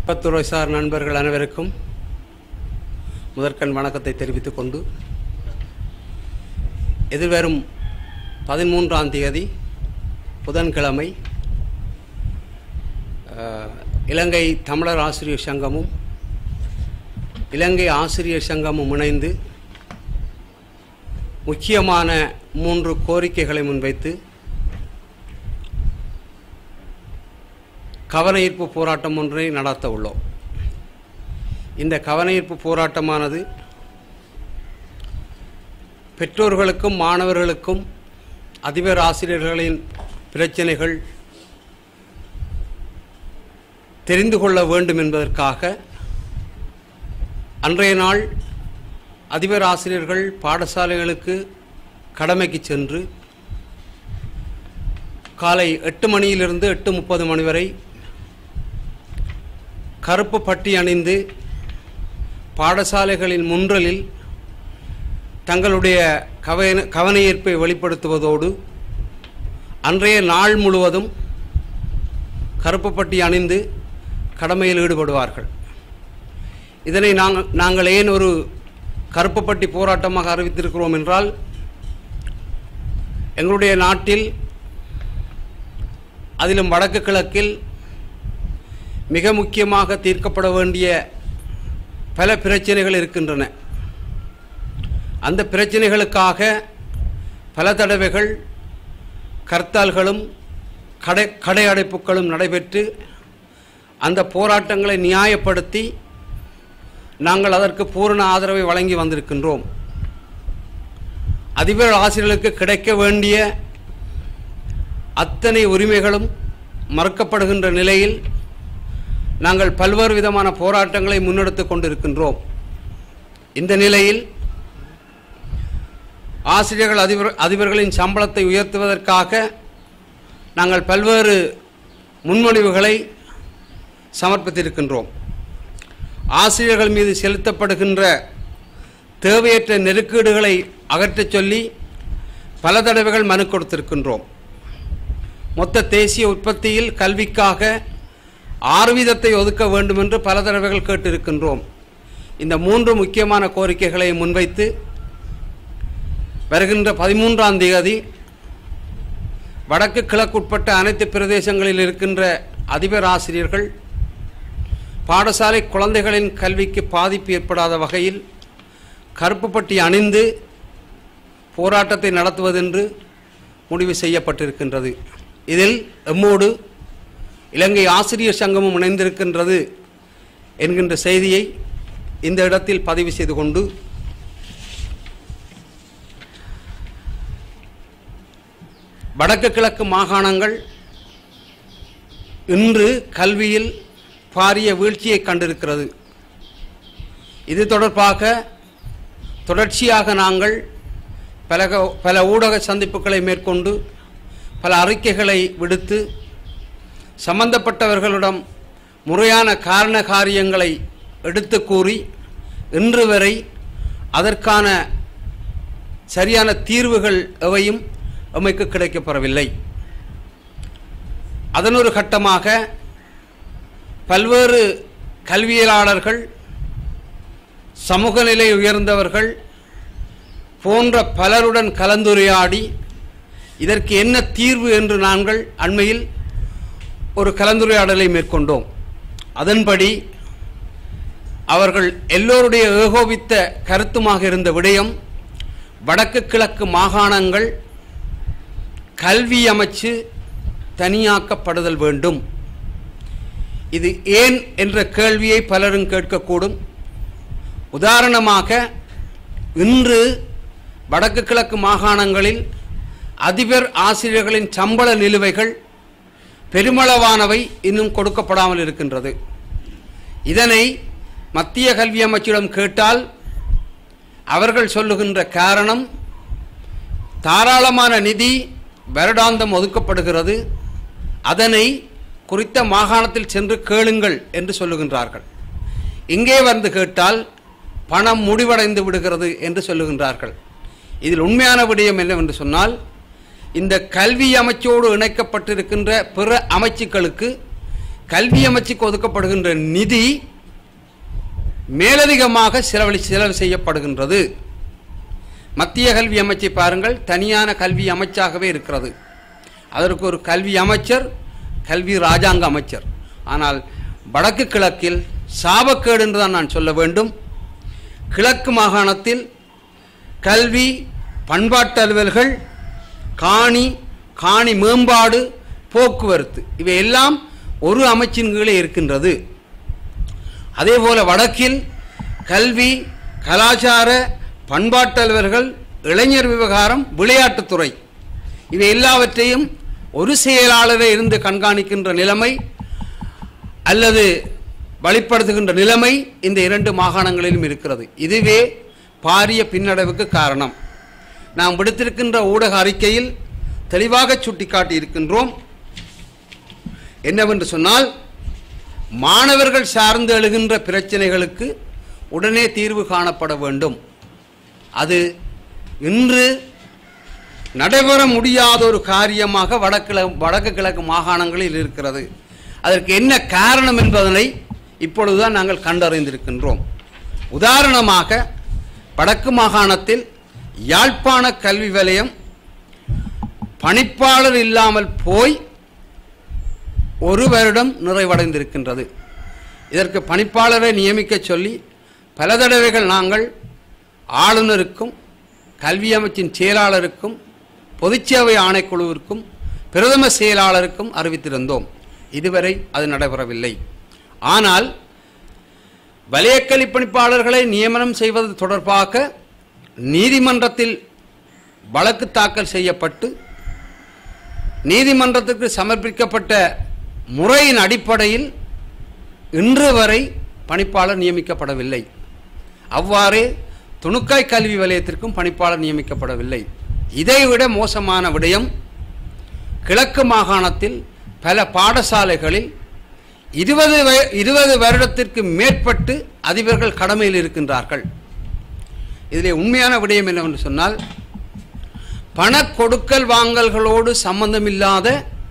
பத்துறை sir நண்பர்கள் அனைவருக்கும் முதற்கண் வணக்கத்தை தெரிவித்துக் கொண்டு எதிர்வரும் பதிமூன்றாம் தேதி புதன்கிழமை அஹ், இலங்கை தமிழர் ஆசிரியர் சங்கமும் இலங்கை ஆசிரியர் சங்கமும் இணைந்து முக்கியமான மூன்று கோரிக்கைகளை முன்வைத்து கவனஈர்ப்பு போராட்டம் ஒன்றை நடத்த உள்ளோம் இந்த கவனஈர்ப்பு போராட்டமானது பெற்றோர்களுக்கும் மாணவர்களுக்கும் அதிபர் ஆசிரியர்களின் பிரச்சனைகள் தெரிந்து கொள்ள வேண்டும் என்பதற்காக அன்றைய நாள் அதிபர் ஆசிரியர்கள் பாடசாலைகளுக்கு கடமைக்கு சென்று காலை எட்டு மணியிலிருந்து எட்டு முப்பது மணி வரை கருப்பு பட்டி அணிந்து பாடசாலைகளின் முன்றலில் தங்களுடைய கவன கவனஈர்ப்பை வெளிப்படுத்துவதோடு அன்றைய நாள் முழுவதும் கருப்பு பட்டி அணிந்து கடமையில் ஈடுபடுவார்கள் இதனை நாங்கள் நாங்கள் ஏன் ஒரு கருப்பு பட்டி போராட்டமாக அறிவித்திருக்கிறோம் என்றால் எங்களுடைய நாட்டில் அதிலும் வடக்கு கிழக்கில் மிக முக்கியமாக தீர்க்கப்பட வேண்டிய பல பிரச்சனைகள் இருக்கின்றன அந்த பிரச்சனைகளுக்காக பல தடவைகள் கர்த்தால்களும் கடை கடை அடைப்புகளும் நடைபெற்று அந்த போராட்டங்களை நியாயப்படுத்தி நாங்கள் அதற்கு பூரண ஆதரவை வழங்கி வந்திருக்கின்றோம் அதிபர் ஆசிரியர்களுக்கு கிடைக்க வேண்டிய அத்தனை உரிமைகளும் மறுக்கப்படுகின்ற நிலையில் நாங்கள் பல்வேறு விதமான போராட்டங்களை முன்னெடுத்து கொண்டிருக்கின்றோம் இந்த நிலையில் ஆசிரியர்கள் அதிபர் அதிபர்களின் சம்பளத்தை உயர்த்துவதற்காக நாங்கள் பல்வேறு முன்மொழிவுகளை சமர்ப்பித்திருக்கின்றோம் ஆசிரியர்கள் மீது செலுத்தப்படுகின்ற தேவையற்ற நெருக்கீடுகளை அகற்றச் சொல்லி பல தடவைகள் மனு கொடுத்திருக்கின்றோம் மொத்த தேசிய உற்பத்தியில் கல்விக்காக ஆறு வீதத்தை ஒதுக்க வேண்டும் என்று பல தடவைகள் கேட்டிருக்கின்றோம் இந்த மூன்று முக்கியமான கோரிக்கைகளை முன்வைத்து வருகின்ற பதிமூன்றாம் தேதி வடக்கு கிழக்குட்பட்ட அனைத்து பிரதேசங்களில் இருக்கின்ற அதிபர் ஆசிரியர்கள் பாடசாலை குழந்தைகளின் கல்விக்கு பாதிப்பு ஏற்படாத வகையில் கருப்பு பட்டி அணிந்து போராட்டத்தை நடத்துவதென்று முடிவு செய்யப்பட்டிருக்கின்றது இதில் எம்மோடு இலங்கை ஆசிரியர் சங்கமும் இணைந்திருக்கின்றது என்கின்ற செய்தியை இந்த இடத்தில் பதிவு செய்து கொண்டு வடக்கு கிழக்கு மாகாணங்கள் இன்று கல்வியில் பாரிய வீழ்ச்சியை கண்டிருக்கிறது இது தொடர்பாக தொடர்ச்சியாக நாங்கள் பல க- பல ஊடக சந்திப்புகளை மேற்கொண்டு பல அறிக்கைகளை விடுத்து சம்பந்தப்பட்டவர்களிடம் முறையான காரண காரியங்களை எடுத்து கூறி இன்று வரை அதற்கான சரியான தீர்வுகள் எவையும் எமைக்கு கிடைக்கப்பெறவில்லை அதனொரு கட்டமாக பல்வேறு கல்வியலாளர்கள் சமூக நிலை உயர்ந்தவர்கள் போன்ற பலருடன் கலந்துரையாடி இதற்கு என்ன தீர்வு என்று நாங்கள் அண்மையில் ஒரு கலந்துரையாடலை மேற்கொண்டோம் அதன்படி அவர்கள் எல்லோருடைய ஏகோபித்த கருத்துமாக இருந்த விடயம் வடக்கு கிழக்கு மாகாணங்கள் கல்வி அமைச்சு தனியாக்கப்படுதல் வேண்டும் இது ஏன் என்ற கேள்வியை பலரும் கேட்கக்கூடும் உதாரணமாக இன்று வடக்கு கிழக்கு மாகாணங்களில் அதிபர் ஆசிரியர்களின் சம்பள நிலுவைகள் பெருமளவானவை இன்னும் கொடுக்கப்படாமல் இருக்கின்றது இதனை மத்திய கல்வி அமைச்சிடம் கேட்டால் அவர்கள் சொல்லுகின்ற காரணம் தாராளமான நிதி வருடாந்தம் ஒதுக்கப்படுகிறது அதனை குறித்த மாகாணத்தில் சென்று கேளுங்கள் என்று சொல்லுகின்றார்கள் இங்கே வந்து கேட்டால் பணம் முடிவடைந்து விடுகிறது என்று சொல்லுகின்றார்கள் இதில் உண்மையான விடயம் என்னவென்று சொன்னால் இந்த கல்வி அமைச்சோடு இணைக்கப்பட்டிருக்கின்ற பிற அமைச்சுக்களுக்கு கல்வி அமைச்சுக்கு ஒதுக்கப்படுகின்ற நிதி மேலதிகமாக செலவழி செலவு செய்யப்படுகின்றது மத்திய கல்வி அமைச்சை பாருங்கள் தனியான கல்வி அமைச்சாகவே இருக்கிறது அதற்கு ஒரு கல்வி அமைச்சர் கல்வி ராஜாங்க அமைச்சர் ஆனால் வடக்கு கிழக்கில் சாபக்கேடு என்று தான் நான் சொல்ல வேண்டும் கிழக்கு மாகாணத்தில் கல்வி பண்பாட்டு அலுவல்கள் காணி காணி மேம்பாடு போக்குவரத்து இவை எல்லாம் ஒரு அமைச்சின் கீழே இருக்கின்றது அதேபோல வடக்கில் கல்வி கலாச்சார பண்பாட்டு அலுவலர்கள் இளைஞர் விவகாரம் விளையாட்டுத்துறை இவை எல்லாவற்றையும் ஒரு செயலாளரை இருந்து கண்காணிக்கின்ற நிலைமை அல்லது வழிப்படுத்துகின்ற நிலைமை இந்த இரண்டு மாகாணங்களிலும் இருக்கிறது இதுவே பாரிய பின்னடைவுக்கு காரணம் நாம் விடுத்திருக்கின்ற ஊடக அறிக்கையில் தெளிவாக சுட்டிக்காட்டி இருக்கின்றோம் என்னவென்று சொன்னால் மாணவர்கள் சார்ந்து எழுகின்ற பிரச்சனைகளுக்கு உடனே தீர்வு காணப்பட வேண்டும் அது இன்று நடைபெற முடியாத ஒரு காரியமாக வடக்கிழ வடக்கு கிழக்கு மாகாணங்களில் இருக்கிறது அதற்கு என்ன காரணம் என்பதனை இப்பொழுதுதான் நாங்கள் கண்டறிந்திருக்கின்றோம் உதாரணமாக வடக்கு மாகாணத்தில் யாழ்ப்பாண கல்வி வலயம் பணிப்பாளர் இல்லாமல் போய் ஒரு வருடம் நிறைவடைந்திருக்கின்றது இதற்கு பணிப்பாளரை நியமிக்க சொல்லி பல தடவைகள் நாங்கள் ஆளுநருக்கும் கல்வி அமைச்சின் செயலாளருக்கும் பொதுச்சேவை ஆணைக்குழுவிற்கும் பிரதம செயலாளருக்கும் அறிவித்திருந்தோம் இதுவரை அது நடைபெறவில்லை ஆனால் வலயக்கல்வி பணிப்பாளர்களை நியமனம் செய்வது தொடர்பாக நீதிமன்றத்தில் வழக்கு தாக்கல் செய்யப்பட்டு நீதிமன்றத்துக்கு சமர்ப்பிக்கப்பட்ட முறையின் அடிப்படையில் இன்று வரை பணிப்பாளர் நியமிக்கப்படவில்லை அவ்வாறே துணுக்காய் கல்வி வலயத்திற்கும் பணிப்பாளர் நியமிக்கப்படவில்லை இதைவிட மோசமான விடயம் கிழக்கு மாகாணத்தில் பல பாடசாலைகளில் இருபது இருபது வருடத்திற்கு மேற்பட்டு அதிபர்கள் கடமையில் இருக்கின்றார்கள் இதிலே உண்மையான விடயம் என்னவென்று சொன்னால் பண கொடுக்கல் வாங்கல்களோடு சம்பந்தமில்லாத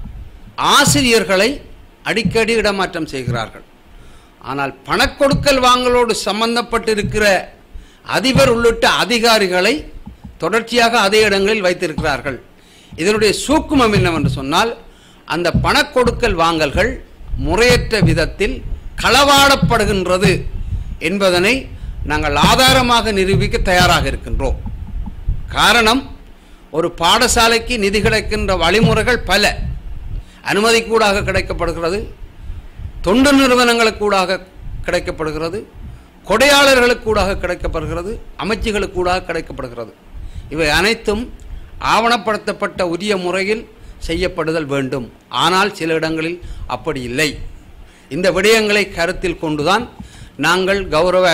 ஆசிரியர்களை அடிக்கடி இடமாற்றம் செய்கிறார்கள் ஆனால் பணக்கொடுக்கல் வாங்கலோடு சம்பந்தப்பட்டிருக்கிற அதிபர் உள்ளிட்ட அதிகாரிகளை தொடர்ச்சியாக அதே இடங்களில் வைத்திருக்கிறார்கள் இதனுடைய சூக்குமம் என்னவென்று சொன்னால் அந்த பணக்கொடுக்கல் வாங்கல்கள் முறையற்ற விதத்தில் களவாடப்படுகின்றது என்பதனை நாங்கள் ஆதாரமாக நிரூபிக்க தயாராக இருக்கின்றோம் காரணம் ஒரு பாடசாலைக்கு நிதி கிடைக்கின்ற வழிமுறைகள் பல அனுமதி கூடாக கிடைக்கப்படுகிறது தொண்டு நிறுவனங்களுக்கு கூடாக கிடைக்கப்படுகிறது கொடையாளர்களுக்கு கூடாக கிடைக்கப்படுகிறது அமைச்சுகளுக்கு கூடாக கிடைக்கப்படுகிறது இவை அனைத்தும் ஆவணப்படுத்தப்பட்ட உரிய முறையில் செய்யப்படுதல் வேண்டும் ஆனால் சில இடங்களில் அப்படி இல்லை இந்த விடயங்களை கருத்தில் கொண்டுதான் நாங்கள் கௌரவ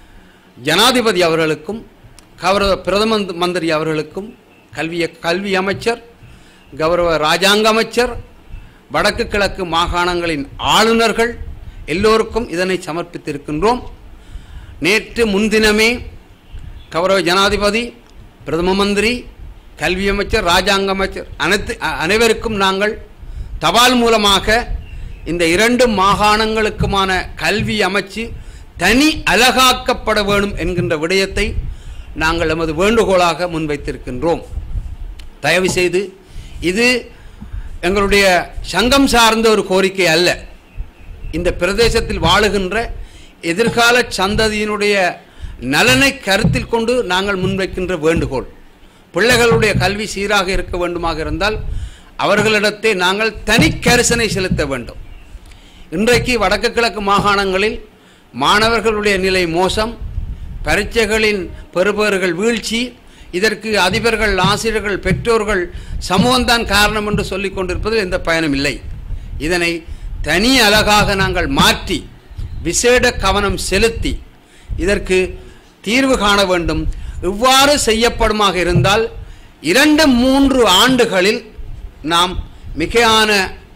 ஜனாதிபதி அவர்களுக்கும் கௌரவ பிரதம மந்திரி அவர்களுக்கும் கல்வி கல்வி அமைச்சர் கௌரவ ராஜாங்க அமைச்சர் வடக்கு கிழக்கு மாகாணங்களின் ஆளுநர்கள் எல்லோருக்கும் இதனை சமர்ப்பித்திருக்கின்றோம் நேற்று முன்தினமே கௌரவ ஜனாதிபதி பிரதம மந்திரி கல்வி அமைச்சர் ராஜாங்க அமைச்சர் அனைத்து அ- அனைவருக்கும் நாங்கள் தபால் மூலமாக இந்த இரண்டு மாகாணங்களுக்குமான கல்வி அமைச்சு தனி அலகாக்கப்பட வேண்டும் என்கின்ற விடயத்தை நாங்கள் எமது வேண்டுகோளாக முன்வைத்திருக்கின்றோம் தயவு செய்து இது எங்களுடைய சங்கம் சார்ந்த ஒரு கோரிக்கை அல்ல இந்த பிரதேசத்தில் வாழுகின்ற எதிர்கால சந்ததியினுடைய நலனை கருத்தில் கொண்டு நாங்கள் முன்வைக்கின்ற வேண்டுகோள் பிள்ளைகளுடைய கல்வி சீராக இருக்க வேண்டுமாக இருந்தால் அவர்களிடத்தை நாங்கள் தனி கரிசனை செலுத்த வேண்டும் இன்றைக்கு வடக்கு கிழக்கு மாகாணங்களில் மாணவர்களுடைய நிலை மோசம் பரீட்சைகளின் பெறுபவர்கள் வீழ்ச்சி இதற்கு அதிபர்கள் ஆசிரியர்கள் பெற்றோர்கள் சமூகம்தான் காரணம் என்று சொல்லிக் கொண்டிருப்பதில் எந்த பயனும் இல்லை இதனை தனி அழகாக நாங்கள் மாற்றி விசேட கவனம் செலுத்தி இதற்கு தீர்வு காண வேண்டும் இவ்வாறு செய்யப்படுமாக இருந்தால் இரண்டு மூன்று ஆண்டுகளில் நாம் மிகையான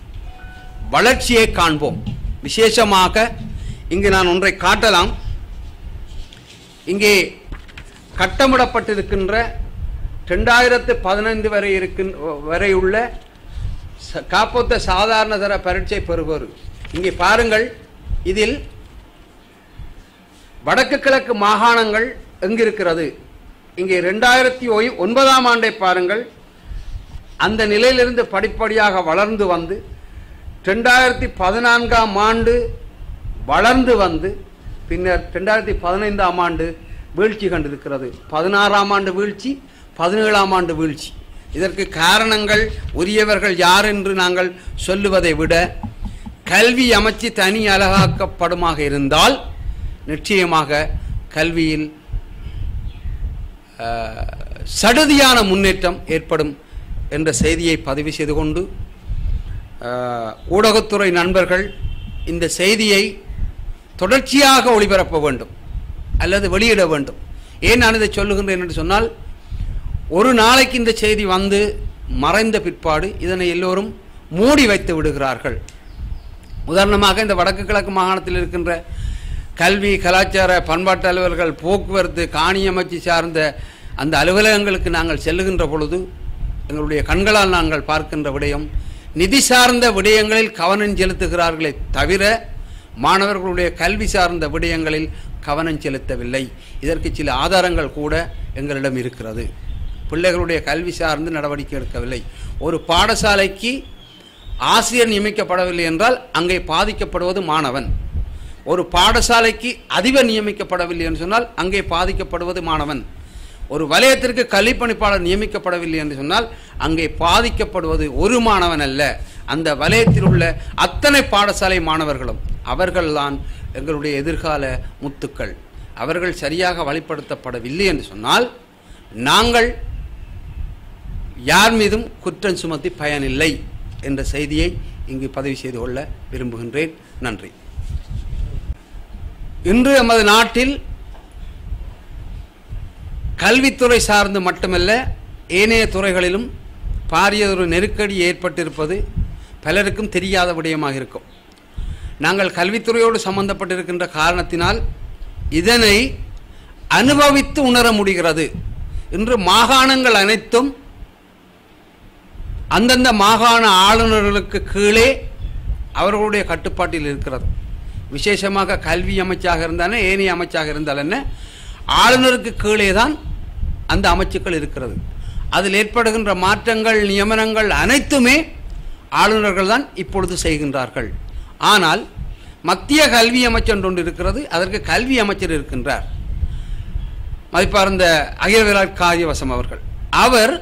வளர்ச்சியை காண்போம் விசேஷமாக இங்கு நான் ஒன்றை காட்டலாம் இங்கே கட்டமிடப்பட்டிருக்கின்ற ரெண்டாயிரத்து பதினைந்து வரை இருக்கின்ற வரை உள்ள ச- காப்போத்த சாதாரண தர பரீட்சை பெறுவோர் இங்கே பாருங்கள் இதில் வடக்கு கிழக்கு மாகாணங்கள் எங்கிருக்கிறது இங்கே ரெண்டாயிரத்தி ஒன்பதாம் ஆண்டை பாருங்கள் அந்த நிலையிலிருந்து படிப்படியாக வளர்ந்து வந்து ரெண்டாயிரத்தி பதினான்காம் ஆண்டு வளர்ந்து வந்து பின்னர் ரெண்டாயிரத்தி பதினைந்தாம் ஆண்டு வீழ்ச்சி கண்டிருக்கிறது பதினாறாம் ஆண்டு வீழ்ச்சி பதினேழாம் ஆண்டு வீழ்ச்சி இதற்கு காரணங்கள் உரியவர்கள் யார் என்று நாங்கள் சொல்லுவதை விட கல்வி அமைச்சு தனி அழகாக்கப்படுமாக இருந்தால் நிச்சயமாக கல்வியில் அஹ், சடுதியான முன்னேற்றம் ஏற்படும் என்ற செய்தியை பதிவு செய்து கொண்டு அஹ், ஊடகத்துறை நண்பர்கள் இந்த செய்தியை தொடர்ச்சியாக ஒளிபரப்ப வேண்டும் அல்லது வெளியிட வேண்டும் ஏன் நான் இதை சொல்லுகின்றேன் என்று சொன்னால் ஒரு நாளைக்கு இந்த செய்தி வந்து மறைந்த பிற்பாடு இதனை எல்லோரும் மூடி வைத்து விடுகிறார்கள் உதாரணமாக இந்த வடக்கு கிழக்கு மாகாணத்தில் இருக்கின்ற கல்வி கலாச்சார பண்பாட்டு அலுவலர்கள் போக்குவரத்து காணி அமைச்சு சார்ந்த அந்த அலுவலகங்களுக்கு நாங்கள் செல்லுகின்ற பொழுது எங்களுடைய கண்களால் நாங்கள் பார்க்கின்ற விடயம் நிதி சார்ந்த விடயங்களில் கவனம் செலுத்துகிறார்களே தவிர மாணவர்களுடைய கல்வி சார்ந்த விடயங்களில் கவனம் செலுத்தவில்லை இதற்கு சில ஆதாரங்கள் கூட எங்களிடம் இருக்கிறது பிள்ளைகளுடைய கல்வி சார்ந்து நடவடிக்கை எடுக்கவில்லை ஒரு பாடசாலைக்கு ஆசிரியர் நியமிக்கப்படவில்லை என்றால் அங்கே பாதிக்கப்படுவது மாணவன் ஒரு பாடசாலைக்கு அதிபர் நியமிக்கப்படவில்லை என்று சொன்னால் அங்கே பாதிக்கப்படுவது மாணவன் ஒரு வலயத்திற்கு கல்விப்பணிப்பாளர் நியமிக்கப்படவில்லை என்று சொன்னால் அங்கே பாதிக்கப்படுவது ஒரு மாணவன் அல்ல அந்த வலயத்தில் உள்ள அத்தனை பாடசாலை மாணவர்களும் அவர்கள்தான் எங்களுடைய எதிர்கால முத்துக்கள் அவர்கள் சரியாக வழிப்படுத்தப்படவில்லை என்று சொன்னால் நாங்கள் யார் மீதும் குற்றம் சுமத்தி பயனில்லை என்ற செய்தியை இங்கு பதிவு செய்து கொள்ள விரும்புகின்றேன் நன்றி இன்று எமது நாட்டில் கல்வித்துறை சார்ந்து மட்டுமல்ல ஏனைய துறைகளிலும் பாரியதொரு நெருக்கடி ஏற்பட்டிருப்பது பலருக்கும் தெரியாத விடயமாக இருக்கும் நாங்கள் கல்வித்துறையோடு சம்பந்தப்பட்டிருக்கின்ற காரணத்தினால் இதனை அனுபவித்து உணர முடிகிறது இன்று மாகாணங்கள் அனைத்தும் அந்தந்த மாகாண ஆளுநர்களுக்கு கீழே அவர்களுடைய கட்டுப்பாட்டில் இருக்கிறது விசேஷமாக கல்வி அமைச்சாக இருந்தானே ஏனைய அமைச்சாக இருந்தால் என்ன ஆளுநருக்கு கீழே தான் அந்த அமைச்சுக்கள் இருக்கிறது அதில் ஏற்படுகின்ற மாற்றங்கள் நியமனங்கள் அனைத்துமே ஆளுநர்கள் தான் இப்பொழுது செய்கின்றார்கள் ஆனால் மத்திய கல்வி அமைச்சர் ஒன்று இருக்கிறது அதற்கு கல்வி அமைச்சர் இருக்கின்றார் மதிப்பார்ந்த அகிலவிராட் காரியவசம் அவர்கள் அவர்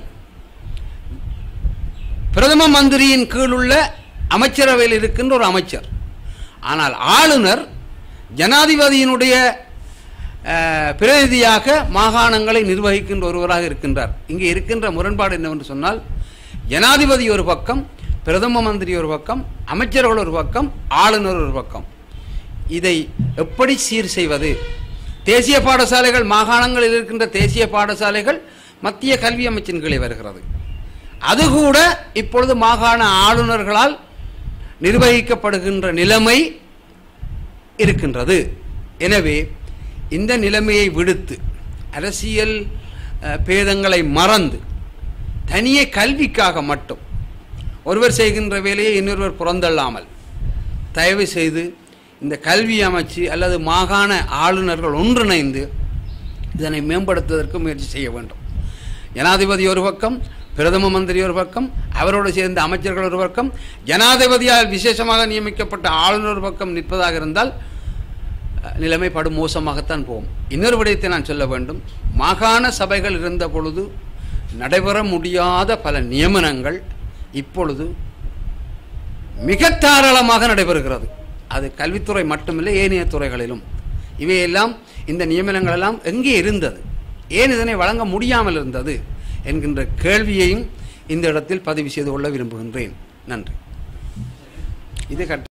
பிரதம மந்திரியின் கீழுள்ள அமைச்சரவையில் இருக்கின்ற ஒரு அமைச்சர் ஆனால் ஆளுநர் ஜனாதிபதியினுடைய அஹ், பிரதிநிதியாக மாகாணங்களை நிர்வகிக்கின்ற ஒருவராக இருக்கின்றார் இங்கே இருக்கின்ற முரண்பாடு என்னவென்று சொன்னால் ஜனாதிபதி ஒரு பக்கம் பிரதம மந்திரி ஒரு பக்கம் அமைச்சர்கள் ஒரு பக்கம் ஆளுநர் ஒரு பக்கம் இதை எப்படி சீர் செய்வது தேசிய பாடசாலைகள் மாகாணங்களில் இருக்கின்ற தேசிய பாடசாலைகள் மத்திய கல்வி அமைச்சின் கீழே வருகிறது அது கூட இப்பொழுது மாகாண ஆளுநர்களால் நிர்வகிக்கப்படுகின்ற நிலைமை இருக்கின்றது எனவே இந்த நிலைமையை விடுத்து அரசியல் அஹ், பேதங்களை மறந்து தனியே கல்விக்காக மட்டும் ஒருவர் செய்கின்ற வேலையை இன்னொருவர் புறந்தள்ளாமல் தயவு செய்து இந்த கல்வி அமைச்சு அல்லது மாகாண ஆளுநர்கள் ஒன்றிணைந்து இதனை மேம்படுத்துவதற்கு முயற்சி செய்ய வேண்டும் ஜனாதிபதி ஒரு பக்கம் பிரதம மந்திரி ஒரு பக்கம் அவரோடு சேர்ந்த அமைச்சர்கள் ஒரு பக்கம் ஜனாதிபதியால் விசேஷமாக நியமிக்கப்பட்ட ஆளுநர் ஒரு பக்கம் நிற்பதாக இருந்தால் அஹ், நிலைமை படும் மோசமாகத்தான் போகும் இன்னொரு விடயத்தை நான் சொல்ல வேண்டும் மாகாண சபைகள் இருந்த பொழுது நடைபெற முடியாத பல நியமனங்கள் இப்பொழுது மிக தாராளமாக நடைபெறுகிறது அது கல்வித்துறை மட்டுமில்லை ஏனைய துறைகளிலும் இவையெல்லாம் இந்த நியமனங்கள் எல்லாம் எங்கே இருந்தது ஏன் இதனை வழங்க முடியாமல் இருந்தது என்கின்ற கேள்வியையும் இந்த இடத்தில் பதிவு செய்து கொள்ள விரும்புகின்றேன் நன்றி இது கட்ட